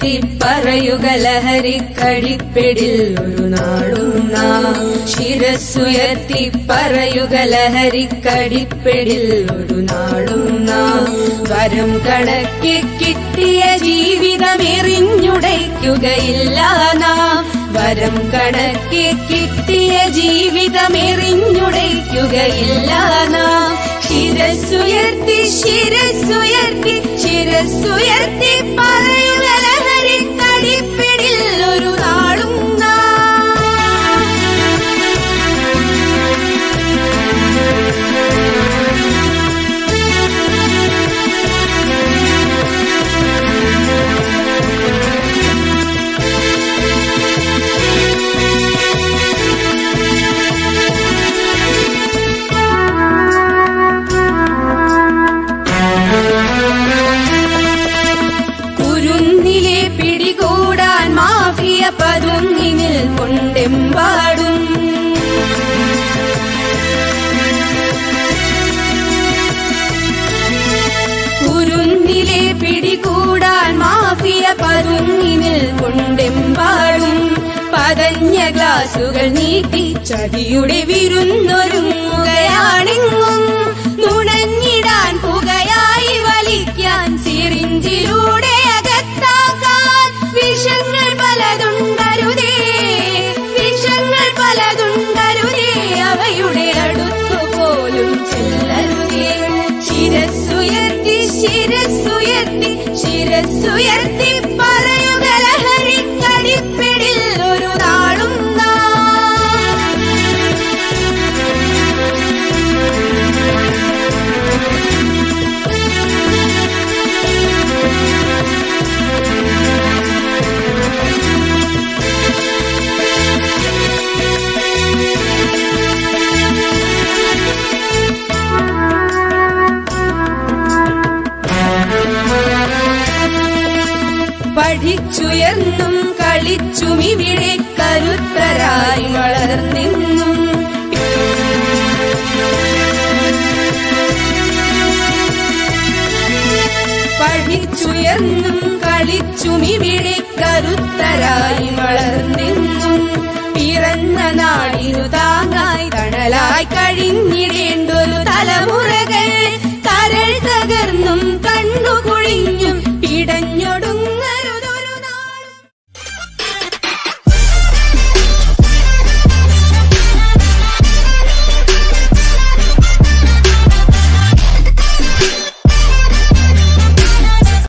ശിരസ്സുയർത്തി പറയുക ലഹരിക്കടിപ്പിടിൽ ഒരു നാളും നാം ശിരസ്സുയർത്തി പറയുക ലഹരിക്കടിപ്പിടിൽ ഒരു നാളും നാം വരം കണക്കി കിട്ടിയ ജീവിതം എറിഞ്ഞുടയ്ക്കുകയില്ല നാം വരം കണക്കി കിട്ടിയ ജീവിതം എറിഞ്ഞുടയ്ക്കുകയില്ല നാം ശിരസ്സുയർത്തി ശിരസ്സുയർത്തി ശിരസ്സുയർത്തി പറയുക ലഹരിക്കടിപ്പിടിൽ ഒരു നാളും നാം കുരുന്നിലെ പിടികൂടാൻ മാഫിയ പതുങ്ങിനിൽ കൊണ്ടെമ്പാടും കുരുന്നിലെ പിടികൂടാൻ മാഫിയ പതുങ്ങിനിൽ കൊണ്ടെമ്പാടും പതഞ്ഞ ഗ്ലാസുകൾ നീട്ടി ചതിയുടെ വിരുന്നൊരുങ്ങുകയാണെങ്ങും നുണഞ്ഞിടാൻ പുകയായി വലിക്കാൻ സിറിഞ്ചിലൂടെ അകത്താക്കാൻ വിഷങ്ങൾ പലതുണ്ടരുതേ വിഷങ്ങൾ പലതുണ്ടരുതേ അവയുടെ അടുത്തു പോലും ചെല്ലരുതേ ശിരസ്സുയർത്തി ശിരസ്സുയർത്തി ശിരസ്സുയർത്തി പറയുക ലഹരിക്കടിപ്പിടിൽ ഒരു നാളും നാം പഠിച്ചുയർന്നും കളിച്ചും ഇവിടെ കരുത്തരായി വളർന്നെന്നും പഠിച്ചുയർന്നും കളിച്ചും ഇവിടെ കരുത്തരായി വളർന്നെന്നും പിറന്ന നാടിനു താങ്ങായി തണലായി കഴിഞ്ഞിടേ